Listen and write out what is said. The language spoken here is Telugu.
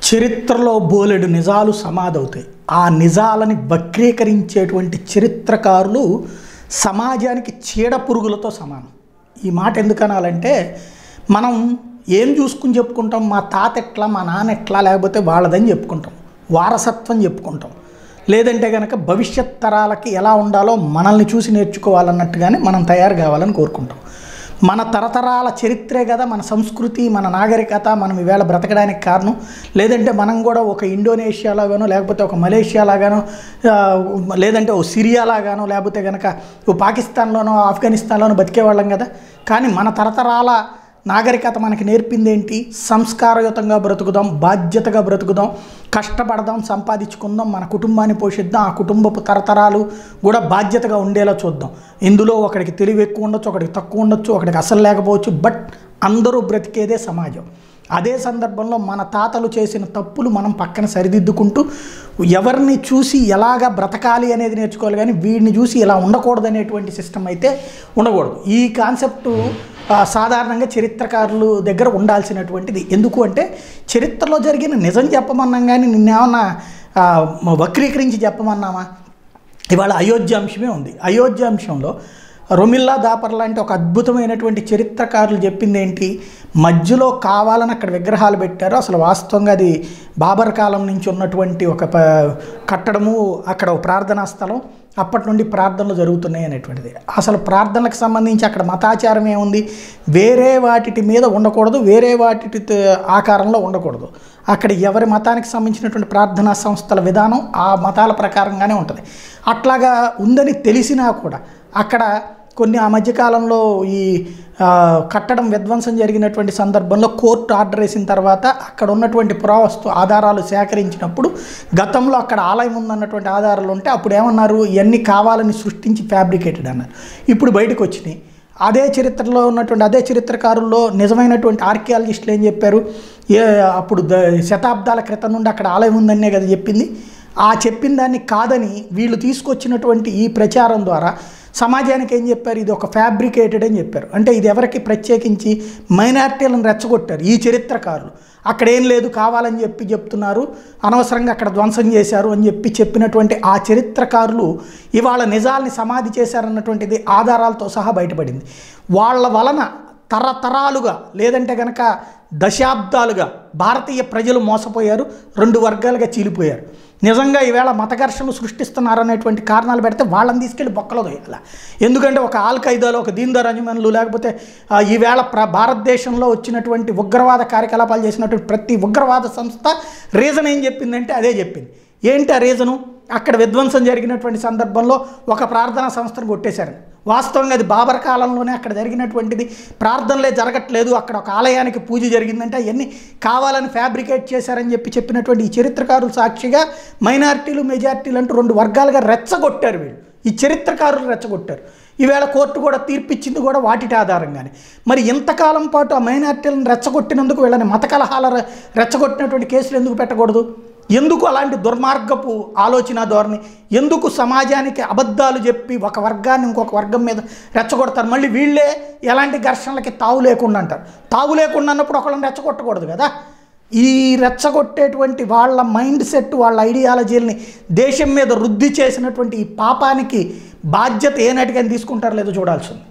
చరిత్రలో బోలెడు నిజాలు సమాధవుతాయి ఆ నిజాలని వక్రీకరించేటువంటి చరిత్రకారులు సమాజానికి చీడ పురుగులతో సమానం ఈ మాట ఎందుకు అనాలంటే మనం ఏం చూసుకుని చెప్పుకుంటాం మా తాత ఎట్లా మా నాన్న ఎట్లా లేకపోతే వాళ్ళదని చెప్పుకుంటాం వారసత్వం చెప్పుకుంటాం లేదంటే కనుక భవిష్యత్ తరాలకి ఎలా ఉండాలో మనల్ని చూసి నేర్చుకోవాలన్నట్టుగానే మనం తయారు కావాలని కోరుకుంటాం మన తరతరాల చరిత్రే కదా మన సంస్కృతి మన నాగరికత మనం ఈవేళ బ్రతకడానికి కారణం లేదంటే మనం కూడా ఒక ఇండోనేషియా లాగానో లేకపోతే ఒక మలేషియా లాగానో ఆ, లేదంటే ఓ సిరియా లాగానో లేకపోతే కనుక ఓ పాకిస్తాన్లోనో ఆఫ్ఘనిస్తాన్లోనో బతికేవాళ్ళం కదా కానీ మన తరతరాల నాగరికత మనకి నేర్పింది ఏంటి సంస్కారయుతంగా బ్రతుకుదాం బాధ్యతగా బ్రతుకుదాం కష్టపడదాం సంపాదించుకుందాం మన కుటుంబాన్ని పోషిద్దాం ఆ కుటుంబపు తరతరాలు కూడా బాధ్యతగా ఉండేలా చూద్దాం ఇందులో ఒకడికి తెలివి ఎక్కువ ఉండొచ్చు ఒకడికి తక్కువ ఉండొచ్చు ఒకడికి అసలు లేకపోవచ్చు బట్ అందరూ బ్రతికేదే సమాజం అదే సందర్భంలో మన తాతలు చేసిన తప్పులు మనం పక్కన సరిదిద్దుకుంటూ ఎవరిని చూసి ఎలాగ బ్రతకాలి అనేది నేర్చుకోవాలి కానీ వీడిని చూసి ఇలా ఉండకూడదు అనేటువంటి సిస్టమ్ అయితే ఉండకూడదు ఈ కాన్సెప్టు ఆ, సాధారణంగా చరిత్రకారులు దగ్గర ఉండాల్సినటువంటిది ఎందుకు అంటే చరిత్రలో జరిగిన నిజం చెప్పమన్నాం కానీ నిన్నేమన్నా ఆ, వక్రీకరించి చెప్పమన్నామా ఇవాళ అయోధ్యాంశమే ఉంది అయోధ్యాంశంలో రొమిల్లా దాపర్ లాంటి ఒక అద్భుతమైనటువంటి చరిత్రకారులు చెప్పింది ఏంటి మధ్యలో కావాలని అక్కడ విగ్రహాలు పెట్టారు అసలు వాస్తవంగా అది బాబర్ కాలం నుంచి ఉన్నటువంటి ఒక ప కట్టడము అక్కడ ఒక ప్రార్థనా స్థలం అప్పటి నుండి ప్రార్థనలు జరుగుతున్నాయి అనేటువంటిది అసలు ప్రార్థనలకు సంబంధించి అక్కడ మతాచారం ఏముంది వేరే వాటి మీద ఉండకూడదు వేరే వాటి ఆకారంలో ఉండకూడదు అక్కడ ఎవరి మతానికి సంబంధించినటువంటి ప్రార్థనా సంస్థల విధానం ఆ మతాల ప్రకారంగానే ఉంటుంది అట్లాగా ఉందని తెలిసినా కూడా అక్కడ కొన్ని ఆ మధ్యకాలంలో ఈ ఆ, కట్టడం విధ్వంసం జరిగినటువంటి సందర్భంలో కోర్టు ఆర్డర్ వేసిన తర్వాత అక్కడ ఉన్నటువంటి పురావస్తు ఆధారాలు సేకరించినప్పుడు గతంలో అక్కడ ఆలయం ఉందన్నటువంటి ఆధారాలు ఉంటే అప్పుడు ఏమన్నారు ఇవన్నీ కావాలని సృష్టించి ఫ్యాబ్రికేటెడ్ అన్నారు ఇప్పుడు బయటకు వచ్చినాయి అదే చరిత్రలో ఉన్నటువంటి అదే చరిత్రకారుల్లో నిజమైనటువంటి ఆర్కియాలజిస్టులు ఏం చెప్పారు ఏ అప్పుడు ద శతాబ్దాల క్రితం నుండి అక్కడ ఆలయం ఉందనే కదా చెప్పింది ఆ చెప్పిన దాన్ని కాదని వీళ్ళు తీసుకొచ్చినటువంటి ఈ ప్రచారం ద్వారా సమాజానికి ఏం చెప్పారు ఇది ఒక ఫ్యాబ్రికేటెడ్ అని చెప్పారు అంటే ఇది ఎవరికి ప్రత్యేకించి మైనార్టీలను రెచ్చగొట్టారు ఈ చరిత్రకారులు అక్కడ ఏం లేదు కావాలని చెప్పి చెప్తున్నారు అనవసరంగా అక్కడ ధ్వంసం చేశారు అని చెప్పి చెప్పినటువంటి ఆ చరిత్రకారులు ఇవాళ నిజాల్ని సమాధి చేశారన్నటువంటిది ఆధారాలతో సహా బయటపడింది వాళ్ళ వలన తరతరాలుగా లేదంటే కనుక దశాబ్దాలుగా భారతీయ ప్రజలు మోసపోయారు రెండు వర్గాలుగా చీలిపోయారు నిజంగా ఈవేళ మత ఘర్షణలు సృష్టిస్తున్నారనేటువంటి కారణాలు పెడితే వాళ్ళని తీసుకెళ్ళి బొక్కలో దొయ్యాల ఎందుకంటే ఒక ఆల్ ఖైదాలో ఒక దీన్దార్ అంజమన్లు లేకపోతే ఆ, ఈవేళ ప్ర భారతదేశంలో వచ్చినటువంటి ఉగ్రవాద కార్యకలాపాలు చేసినటువంటి ప్రతి ఉగ్రవాద సంస్థ రీజన్ ఏం చెప్పిందంటే అదే చెప్పింది ఏంటి ఆ రీజను అక్కడ విధ్వంసం జరిగినటువంటి సందర్భంలో ఒక ప్రార్థనా సంస్థను కొట్టేశారు వాస్తవంగా అది బాబర్ కాలంలోనే అక్కడ జరిగినటువంటిది ప్రార్థనలే జరగట్లేదు అక్కడ ఒక ఆలయానికి పూజ జరిగిందంటే అవన్నీ కావాలని ఫ్యాబ్రికేట్ చేశారని చెప్పి చెప్పినటువంటి ఈ చరిత్రకారులు సాక్షిగా మైనారిటీలు మెజారిటీలు అంటూ రెండు వర్గాలుగా రెచ్చగొట్టారు వీళ్ళు ఈ చరిత్రకారులు రెచ్చగొట్టారు ఈవేళ కోర్టు కూడా తీర్పిచ్చింది కూడా వాటి ఆధారంగానే మరి ఇంతకాలం పాటు ఆ మైనారిటీలను రెచ్చగొట్టినందుకు వీళ్ళని మత కలహాల రె- రెచ్చగొట్టినటువంటి కేసులు ఎందుకు పెట్టకూడదు ఎందుకు అలాంటి దుర్మార్గపు ఆలోచన ధోరణి ఎందుకు సమాజానికి అబద్ధాలు చెప్పి ఒక వర్గాన్ని ఇంకొక వర్గం మీద రెచ్చగొడతారు మళ్ళీ వీళ్ళే ఎలాంటి ఘర్షణలకి తావు లేకుండా అంటారు తావు లేకుండా అన్నప్పుడు ఒకళ్ళని రెచ్చగొట్టకూడదు కదా ఈ రెచ్చగొట్టేటువంటి వాళ్ళ మైండ్ సెట్ వాళ్ళ ఐడియాలజీలని దేశం మీద వృద్ధి చేసినటువంటి ఈ పాపానికి బాధ్యత ఏ నాటికని తీసుకుంటారో లేదో చూడాల్సి ఉంది